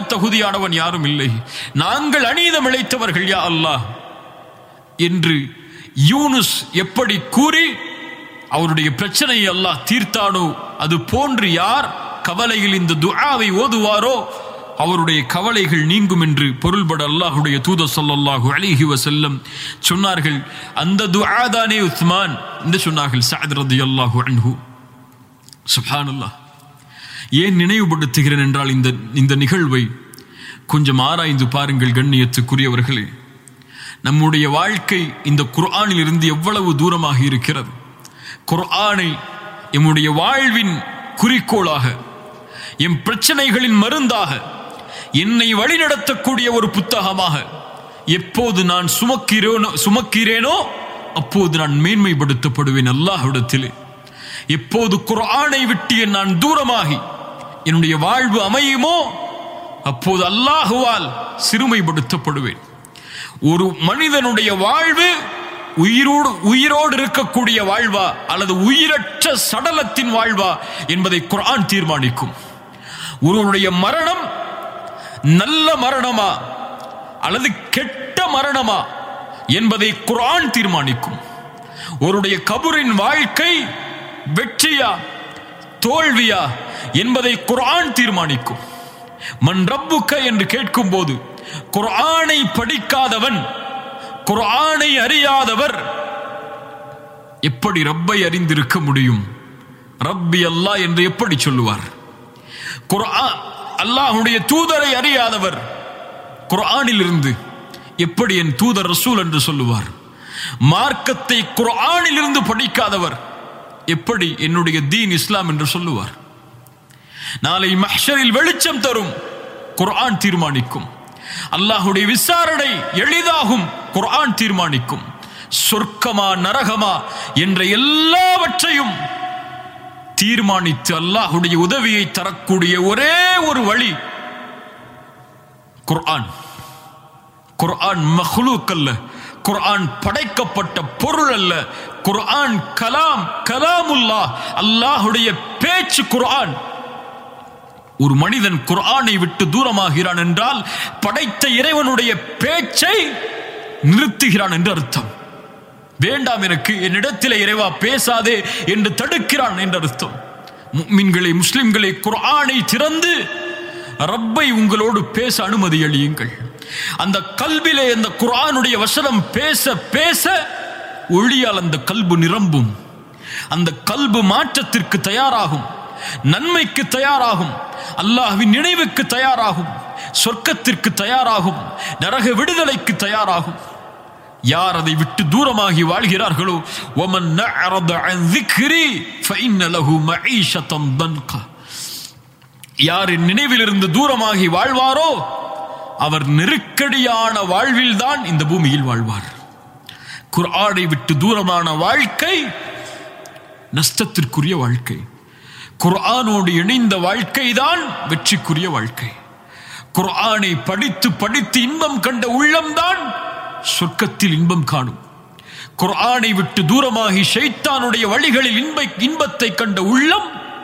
தகுதியானவன் யாரும் இல்லை நாங்கள் அநீதம் இழைத்தவர்கள் யா அல்லாஹ் என்று யூனுஸ் எப்படி கூறி அவருடைய பிரச்சனையை அல்லாஹ் தீர்த்தானோ அது போன்று யார் கவலையில் இந்த துஆவை ஓதுவாரோ அவருடைய கவலைகள் நீங்கும் என்று பொருள்பட அல்லாஹுடைய தூத ஸல்லல்லாஹு அலைஹி வஸல்லம் சொன்னார்கள் அந்த துஆ தானே உஸ்மான் என்று சொன்னார்கள் சஅத் ரலியல்லாஹு அன்ஹு சுப்ஹானல்லாஹ் ஏன் நினைவுபடுத்துகிறேன் என்றால் இந்த இந்த நிகழ்வை கொஞ்சம் ஆராய்ந்து பாருங்கள் கண்ணியத்துக்குரியவர்களே நம்முடைய வாழ்க்கை இந்த குர்ஆனில் இருந்து எவ்வளவு தூரமாக இருக்கிறது குர்ஆனை எம்முடைய வாழ்வின் குறிக்கோளாக எம் பிரச்சனைகளின் மருந்தாக என்னை வழிநடத்தக்கூடிய ஒரு புத்தகமாக எப்போது நான் சுமக்கிறேனோ சுமக்கிறேனோ அப்போது நான் மேன்மைப்படுத்தப்படுவேன் அல்லாஹ்விடத்திலே எப்போது குர்ஆனை விட்டு என் நான் தூரமாகி என்னுடைய வாழ்வு அமையுமோ அப்போது அல்லாஹுவால் சிறுமைப்படுத்தப்படுவேன் ஒரு மனிதனுடைய வாழ்வு உயிரோடு உயிரோடு இருக்கக்கூடிய வாழ்வா அல்லது உயிரற்ற சடலத்தின் வாழ்வா என்பதை குர்ஆன் தீர்மானிக்கும் ஒருவனுடைய மரணம் நல்ல மரணமா அல்லது கெட்ட மரணமா என்பதை குர்ஆன் தீர்மானிக்கும் ஒருடைய கபரின் வாழ்க்கை வெற்றியா தோல்வியா என்பதை குர்ஆன் தீர்மானிக்கும் மன் ரப்புக்க என்று கேட்கும் போது குர்ஆனை படிக்காதவன் குர்ஆனை அறியாதவர் எப்படி ரப்பை அறிந்திருக்க முடியும் ரப்பி அல்லாஹ் என்று எப்படி சொல்லுவார் குர்ஆன் அல்லாஹ்வுடைய தூதரை அறியாதவர் குர்ஆனில் இருந்து எப்படி என் தூதர் ரசூல் என்று சொல்லுவார் மார்க்கத்தை குர்ஆனில் இருந்து படிக்காதவர் எப்படி என்னுடைய தீன் இஸ்லாம் என்று சொல்லுவார் நாளை மஹ்ஷரில் வெளிச்சம் தரும் குர்ஆன் தீர்மானிக்கும் அல்லாஹுடைய விசாரணை எளிதாகும் குர்ஆன் தீர்மானிக்கும் சொர்க்கமா நரகமா என்ற எல்லாவற்றையும் தீர்மானித்து அல்லாஹுடைய உதவியை தரக்கூடிய ஒரே ஒரு வழி குர்ஆன் குர்ஆன் மஹ்லூக் அல்ல குர்ஆன் படைக்கப்பட்ட பொருள் அல்ல குர்ஆன் கலாம் கலாமுல்லா அல்லாஹுடைய பேச்சு குர்ஆன் ஒரு மனிதன் குர்ஆனை விட்டு தூரமாகிறான் என்றால் படைத்த இறைவனுடைய பேச்சை நிறுத்துகிறான் என்று அர்த்தம் வேண்டாம் எனக்கு என்னிடத்திலே இறைவா பேசாதே என்று தடுக்கிறான் என்று அர்த்தம் முக்மின்களை முஸ்லிம்களை குர்ஆனை திறந்து ரப்பை உங்களோடு பேச அனுமதி அளியுங்கள் அந்த கல்விலே அந்த குர்ஆனுடைய வசனம் பேச பேச ஒளியால் அந்த கல்பு நிரம்பும் அந்த கல்பு மாற்றத்திற்கு தயாராகும் நன்மைக்கு தயாராகும் அல்லாஹ்வின் நினைவுக்கு தயாராகும் சொர்க்கத்திற்கு தயாராகும் நரக விடுதலைக்கு தயாராகும் யார் அதை விட்டு தூரமாகி வாழ்கிறார்களோ وَمَنْ نَعْرَضَ عَنْ ذِكْرِي فَإِنَّ لَهُ مَعِيشَةً ضَنْكَ யார் என் நினைவிலிருந்து தூரமாகி வாழ்வாரோ அவர் நெருக்கடியான வாழ்வில்தான் இந்த பூமியில் வாழ்வார் குர்ஆனை விட்டு தூரமான வாழ்க்கை நஷ்டத்திற்குரிய வாழ்க்கை குர்ஆனோடு இணைந்த வாழ்க்கைதான் வெற்றிக்குரிய வாழ்க்கை குர்ஆனை படித்து படித்து இன்பம் கண்ட உள்ளம்தான் சொர்க்கத்தில் இன்பம் காணும் குர்ஆனை விட்டு தூரமாகி ஷைத்தானுடைய வழிகளில் இன்பை இன்பத்தை கண்ட உள்ளம்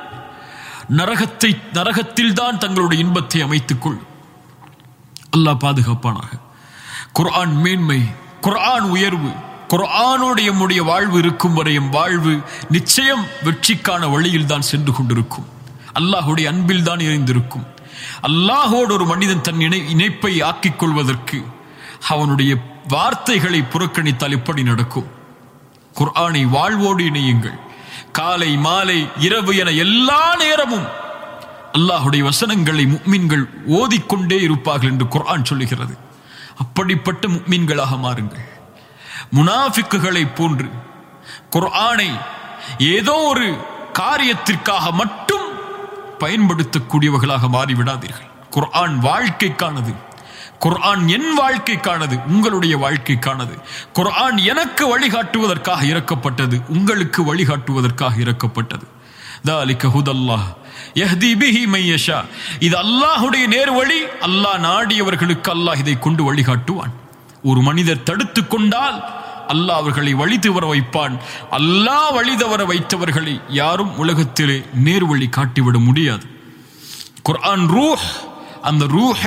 நரகத்தை நரகத்தில் தான் தங்களுடைய இன்பத்தை அமைத்துக் கொள்ளும் அல்லாஹ் பாதுகாப்பானாக குர்ஆன் மேன்மை குர்ஆன் உயர்வு குர்ஆனோடு எம்முடைய வாழ்வு இருக்கும் வரை எம் வாழ்வு நிச்சயம் வெற்றிக்கான வழியில் தான் சென்று கொண்டிருக்கும் அல்லாஹுடைய அன்பில் தான் இணைந்திருக்கும் அல்லாஹோடு ஒரு மனிதன் தன் இணை இணைப்பை ஆக்கிக் கொள்வதற்கு அவனுடைய வார்த்தைகளை புறக்கணித்தால் எப்படி நடக்கும் குர்ஆனை வாழ்வோடு இணையுங்கள் காலை மாலை இரவு என எல்லா நேரமும் அல்லாஹுடைய வசனங்களை முக்மின்கள் ஓதிக்கொண்டே இருப்பார்கள் என்று குர்ஆன் சொல்லுகிறது அப்படிப்பட்ட முக்மின்களாக மாறுங்கள் முனாஃபிக்குகளை போன்று குர்ஆனை ஏதோ ஒரு காரியத்திற்காக மட்டும் பயன்படுத்தக்கூடியவர்களாக மாறிவிடாதீர்கள் குர்ஆன் வாழ்க்கைக்கானது குர்ஆன் என் வாழ்க்கைக்கானது உங்களுடைய வாழ்க்கைக்கானது குர்ஆன் எனக்கு வழிகாட்டுவதற்காக இறக்கப்பட்டது உங்களுக்கு வழிகாட்டுவதற்காக இறக்கப்பட்டது ذلك هدى الله يهدي به من يشاء இது அல்லாஹ்வுடைய நேர்வழி அல்லாஹ் நாடியவர்களுக்கு அல்லாஹ் இதை கொண்டு வழிகாட்டுவான் ஒரு மனிதர் தடுத்து கொண்டால் அல்லாஹ் அவர்களை வழி தவற வைப்பான் அல்லாஹ் வழி தவற வைத்தவர்களை யாரும் உலகத்திலே நேர்வழி காட்டிவிட முடியாது குர்ஆன் ரூஹ் அந்த ரூஹ்